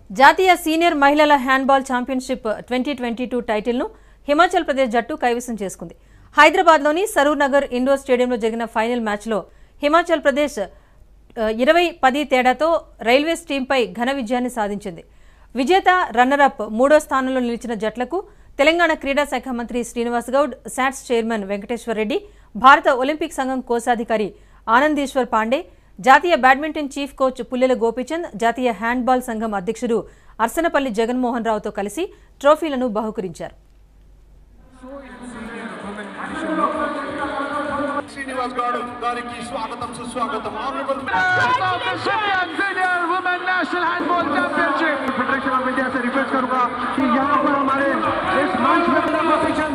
జాతీయ సీనియర్ మహిళల handball championship twenty twenty two టైటిల్ను హిమాచల్ ప్రదేశ్ జట్టు కైవసం చేసుకుంది హైదరాబాద్లోని సరూర్ నగర్ ఇండోర్ స్టేడియంలో జరిగిన ఫైనల్ మ్యాచ్లో హిమాచల్ ప్రదేశ్ ఆ, ఇరవై పది తేడాతో రైల్వేస్ టీంపై ఘన విజయాన్ని సాధించింది విజేత రన్నరప్ మూడో స్థానంలో నిలిచిన జట్లకు తెలంగాణ క్రీడా శాఖ మంత్రి శ్రీనివాస్ గౌడ్ శాట్స్ చైర్మన్ వెంకటేశ్వర్ రెడ్డి భారత ఒలింపిక్ సంఘం కోశాధికారి ఆనందీశ్వర్ పాండే జాతీయ badminton chief coach Pullela Gopichand జాతీయ హ్యాండ్బాల్ సంఘం అధ్యక్షుడు అర్సనపల్లి జగన్మోహన్ రావుతో కలిసి ట్రోఫీలను బహుకరించారు శ్రీనివాస్ గారు గారికి స్వాగతం సుస్వాగతం honourable of the Champion Senior Women National Handball Championship. Federation of India से रिक्वेस्ट करूंगा कि यहाँ पर हमारे इस मंच में competition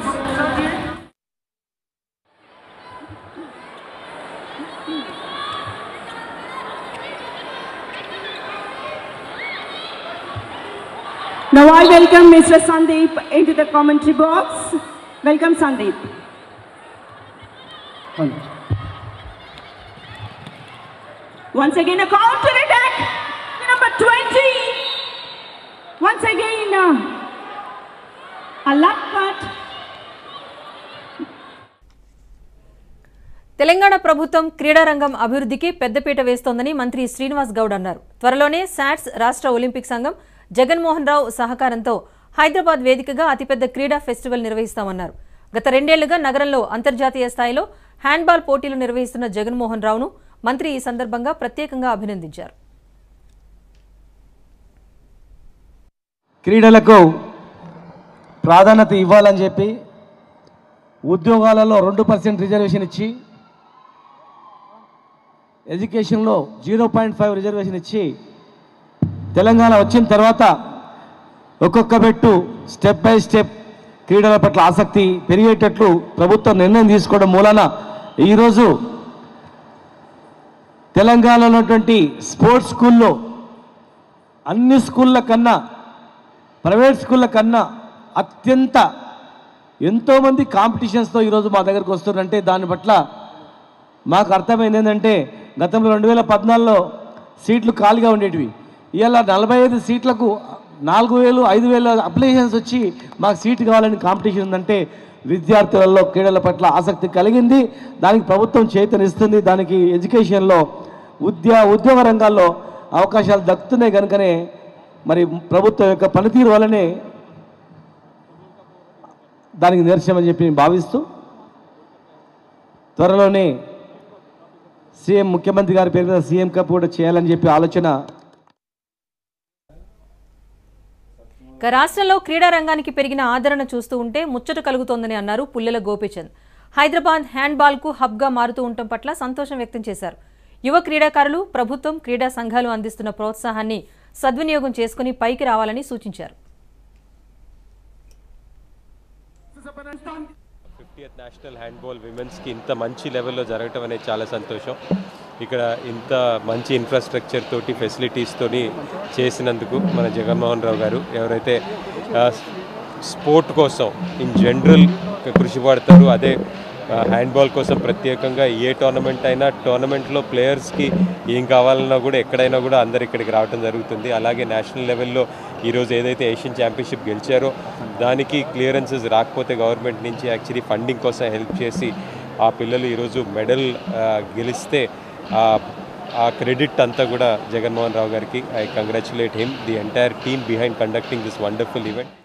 Now I welcome Mr. Sandeep into the commentary box. Welcome, Sandeep. Once again, a counter attack. Number 20. Once again, uh, a luck cut. Telangana ప్రభుత్వం క్రీడారంగం అభివృద్ధికి పెద్దపీట వేస్తోందని మంత్రి శ్రీనివాస్ గౌడ్ అన్నారు త్వరలోనే శాట్స్ రాష్ట్ర ఒలింపిక్ సంఘం జగన్మోహన్ రావు సహకారంతో హైదరాబాద్ వేదికగా అతిపెద్ద క్రీడా ఫెస్టివల్ నిర్వహిస్తామన్నారు గత రెండేళ్లుగా నగరంలో అంతర్జాతీయ స్థాయిలో హ్యాండ్బాల్ పోటీలు నిర్వహిస్తున్న జగన్మోహన్ రావును మంత్రి ఈ సందర్భంగా ప్రత్యేకంగా అభినందించారు క్రీడలకు ప్రాధాన్యత ఇవ్వాలని చెప్పి ఉద్యోగాలలో రెండు పర్సెంట్ రిజర్వేషన్ ఇచ్చి ఎడ్యుకేషన్లో జీరో పాయింట్ ఫైవ్ రిజర్వేషన్ ఇచ్చి తెలంగాణ వచ్చిన తర్వాత ఒక్కొక్క పెట్టు స్టెప్ బై స్టెప్ క్రీడల పట్ల ఆసక్తి పెరిగేటట్లు ప్రభుత్వం నిర్ణయం తీసుకోవడం మూలన ఈరోజు తెలంగాణలో ఉన్నటువంటి స్పోర్ట్స్ స్కూల్లో అన్ని స్కూళ్ళ కన్నా ప్రైవేట్ స్కూళ్ళ కన్నా అత్యంత ఎంతోమంది కాంపిటీషన్స్తో ఈరోజు మా దగ్గరకు వస్తున్నారంటే దాని పట్ల మాకు అర్థమైంది ఏంటంటే గతంలో రెండు వేల పద్నాలుగులో సీట్లు ఖాళీగా ఉండేటివి ఇవాళ నలభై ఐదు సీట్లకు నాలుగు వేలు ఐదు వేల అప్లికేషన్స్ వచ్చి మాకు సీట్ కావాలని కాంపిటీషన్ ఉందంటే విద్యార్థులలో క్రీడల పట్ల ఆసక్తి కలిగింది దానికి ప్రభుత్వం చేతనిస్తుంది దానికి ఎడ్యుకేషన్లో ఉద్యో ఉద్యోగ రంగాల్లో అవకాశాలు దక్కుతున్నాయి కనుకనే మరి ప్రభుత్వం యొక్క పనితీరు వల్లనే దానికి నిదర్శనమని చెప్పి నేను భావిస్తూ త్వరలోనే సీఎం ముఖ్యమంత్రి గారి పేరు మీద సీఎం కప్ కూడా చేయాలని చెప్పి ఆలోచన ఇక రాష్ట్రంలో క్రీడా రంగానికి పెరిగిన ఆదరణ చూస్తూ ఉంటే ముచ్చట కలుగుతోందని అన్నారు పుల్లెల గోపీచంద్ హైదరాబాద్ హ్యాండ్బాల్ కు హబ్ గా మారుతూ ఉండటం పట్ల సంతోషం వ్యక్తం చేశారు యువ క్రీడాకారులు ప్రభుత్వం క్రీడా సంఘాలు అందిస్తున్న ప్రోత్సాహాన్ని సద్వినియోగం చేసుకుని పైకి రావాలని సూచించారు ఫిఫ్టీయత్ నేషనల్ హ్యాండ్బాల్ విమెన్స్కి ఇంత మంచి లెవెల్లో జరగటం అనేది చాలా సంతోషం ఇక్కడ ఇంత మంచి ఇన్ఫ్రాస్ట్రక్చర్ తోటి ఫెసిలిటీస్ తోని చేసినందుకు మన జగన్మోహన్ రావు గారు ఎవరైతే ఆ, స్పోర్ట్ కోసం ఇన్ జనరల్ కృషి పడతారు అదే ఆ, హ్యాండ్బాల్ కోసం ప్రత్యేకంగా ఏ టోర్నమెంట్ అయినా టోర్నమెంట్లో ప్లేయర్స్కి ఏం కావాలన్నా కూడా ఎక్కడైనా కూడా అందరు ఇక్కడికి రావడం జరుగుతుంది అలాగే నేషనల్ లెవెల్లో ఈరోజు ఏదైతే ఏషియన్ ఛాంపియన్షిప్ గెలిచారో దానికి క్లియరెన్సెస్ రాకపోతే గవర్నమెంట్ నుంచి యాక్చువల్లీ ఫండింగ్ కోసం హెల్ప్ చేసి ఆ పిల్లలు ఈరోజు మెడల్ గెలిస్తే ఆ- ఆ క్రెడిట్ అంతా కూడా జగన్మోహన్ రావు గారికి I congratulate him the entire team behind conducting this wonderful event